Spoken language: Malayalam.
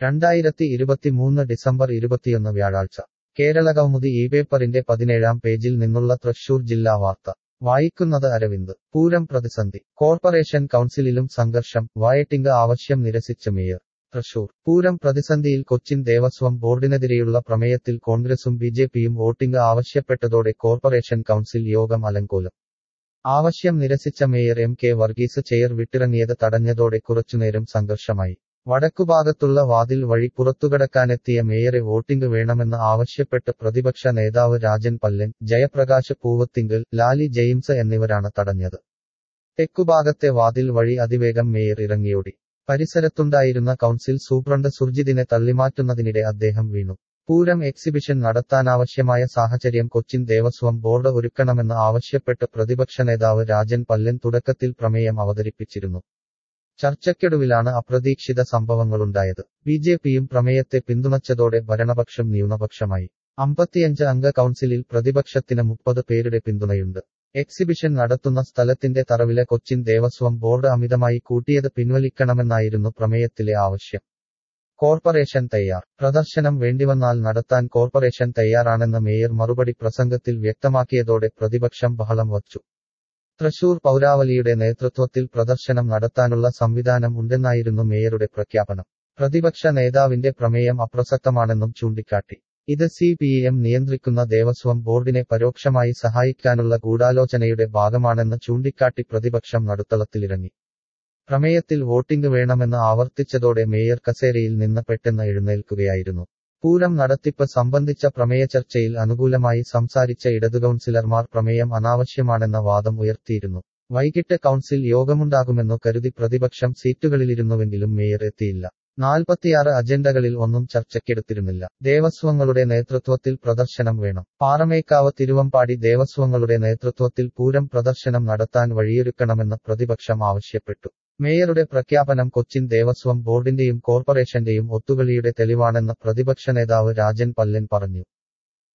രണ്ടായിരത്തി ഇരുപത്തിമൂന്ന് ഡിസംബർ ഇരുപത്തിയൊന്ന് വ്യാഴാഴ്ച കേരളകൗമുദി ഈ പേപ്പറിന്റെ പതിനേഴാം പേജിൽ നിന്നുള്ള തൃശൂർ ജില്ലാ വാർത്ത വായിക്കുന്നത് അരവിന്ദ് പൂരം പ്രതിസന്ധി കോർപ്പറേഷൻ കൗൺസിലിലും സംഘർഷം വയറ്റിംഗ് ആവശ്യം നിരസിച്ച മേയർ തൃശൂർ പൂരം പ്രതിസന്ധിയിൽ കൊച്ചിൻ ദേവസ്വം ബോർഡിനെതിരെയുള്ള പ്രമേയത്തിൽ കോൺഗ്രസും ബിജെപിയും വോട്ടിംഗ് ആവശ്യപ്പെട്ടതോടെ കോർപ്പറേഷൻ കൗൺസിൽ യോഗം അലങ്കോലം ആവശ്യം നിരസിച്ച mayor M K Varghese chair വിട്ടിറങ്ങിയത് തടഞ്ഞതോടെ കുറച്ചുനേരം സംഘർഷമായി വടക്കുഭാഗത്തുള്ള വാതിൽ വഴി പുറത്തുകടക്കാനെത്തിയ മേയറെ വോട്ടിംഗ് വേണമെന്ന് ആവശ്യപ്പെട്ട് പ്രതിപക്ഷ നേതാവ് രാജൻ പല്ലൻ ജയപ്രകാശ് പൂവത്തിങ്കൽ ലാലി ജെയിംസ് എന്നിവരാണ് തടഞ്ഞത് തെക്കുഭാഗത്തെ വാതിൽ വഴി അതിവേഗം മേയർ ഇറങ്ങിയോടി പരിസരത്തുണ്ടായിരുന്ന കൗൺസിൽ സൂപ്രണ്ട് സുർജിതിനെ തള്ളിമാറ്റുന്നതിനിടെ അദ്ദേഹം വീണു പൂരം എക്സിബിഷൻ നടത്താനാവശ്യമായ സാഹചര്യം കൊച്ചിൻ ദേവസ്വം ബോർഡ് ഒരുക്കണമെന്ന് ആവശ്യപ്പെട്ട് പ്രതിപക്ഷ നേതാവ് രാജൻ പല്ലൻ തുടക്കത്തിൽ പ്രമേയം അവതരിപ്പിച്ചിരുന്നു ചർച്ചയ്ക്കൊടുവിലാണ് അപ്രതീക്ഷിത സംഭവങ്ങളുണ്ടായത് ബി ജെ പിയും പ്രമേയത്തെ പിന്തുണച്ചതോടെ ഭരണപക്ഷം ന്യൂനപക്ഷമായി അമ്പത്തിയഞ്ച് അംഗ കൗൺസിലിൽ പ്രതിപക്ഷത്തിന് മുപ്പത് പേരുടെ പിന്തുണയുണ്ട് എക്സിബിഷൻ നടത്തുന്ന സ്ഥലത്തിന്റെ തറവിലെ കൊച്ചിൻ ദേവസ്വം ബോർഡ് അമിതമായി കൂട്ടിയത് പിൻവലിക്കണമെന്നായിരുന്നു പ്രമേയത്തിലെ ആവശ്യം കോർപ്പറേഷൻ തയ്യാർ പ്രദർശനം വേണ്ടിവന്നാൽ നടത്താൻ കോർപ്പറേഷൻ തയ്യാറാണെന്ന് മേയർ മറുപടി പ്രസംഗത്തിൽ വ്യക്തമാക്കിയതോടെ പ്രതിപക്ഷം ബഹളം വച്ചു തൃശൂർ പൗരാവലിയുടെ നേതൃത്വത്തിൽ പ്രദർശനം നടത്താനുള്ള സംവിധാനം ഉണ്ടെന്നായിരുന്നു മേയറുടെ പ്രഖ്യാപനം പ്രതിപക്ഷ നേതാവിന്റെ പ്രമേയം അപ്രസക്തമാണെന്നും ചൂണ്ടിക്കാട്ടി ഇത് സി പി എം നിയന്ത്രിക്കുന്ന ദേവസ്വം ബോർഡിനെ പരോക്ഷമായി സഹായിക്കാനുള്ള ഗൂഢാലോചനയുടെ ഭാഗമാണെന്ന് ചൂണ്ടിക്കാട്ടി പ്രതിപക്ഷം നടുത്തളത്തിലിറങ്ങി പ്രമേയത്തിൽ വോട്ടിംഗ് വേണമെന്ന് ആവർത്തിച്ചതോടെ മേയർ കസേരയിൽ നിന്ന് പെട്ടെന്ന് എഴുന്നേൽക്കുകയായിരുന്നു പൂരം നടത്തിപ്പ് സംബന്ധിച്ച പ്രമേയ ചർച്ചയിൽ അനുകൂലമായി സംസാരിച്ച ഇടതു കൗൺസിലർമാർ പ്രമേയം അനാവശ്യമാണെന്ന വാദം ഉയർത്തിയിരുന്നു വൈകിട്ട് കൗൺസിൽ യോഗമുണ്ടാകുമെന്നു കരുതി പ്രതിപക്ഷം സീറ്റുകളിലിരുന്നുവെങ്കിലും മേയർ എത്തിയില്ല നാൽപ്പത്തിയാറ് അജണ്ടകളിൽ ഒന്നും ചർച്ചയ്ക്കെടുത്തിരുന്നില്ല ദേവസ്വങ്ങളുടെ നേതൃത്വത്തിൽ പ്രദർശനം വേണം പാറമേക്കാവ് തിരുവമ്പാടി ദേവസ്വങ്ങളുടെ നേതൃത്വത്തിൽ പൂരം പ്രദർശനം നടത്താൻ വഴിയൊരുക്കണമെന്ന് പ്രതിപക്ഷം ആവശ്യപ്പെട്ടു മേയറുടെ പ്രഖ്യാപനം കൊച്ചിൻ ദേവസ്വം ബോർഡിന്റെയും കോർപ്പറേഷന്റെയും ഒത്തുകളിയുടെ തെളിവാണെന്ന് പ്രതിപക്ഷ നേതാവ് രാജൻ പല്ലൻ പറഞ്ഞു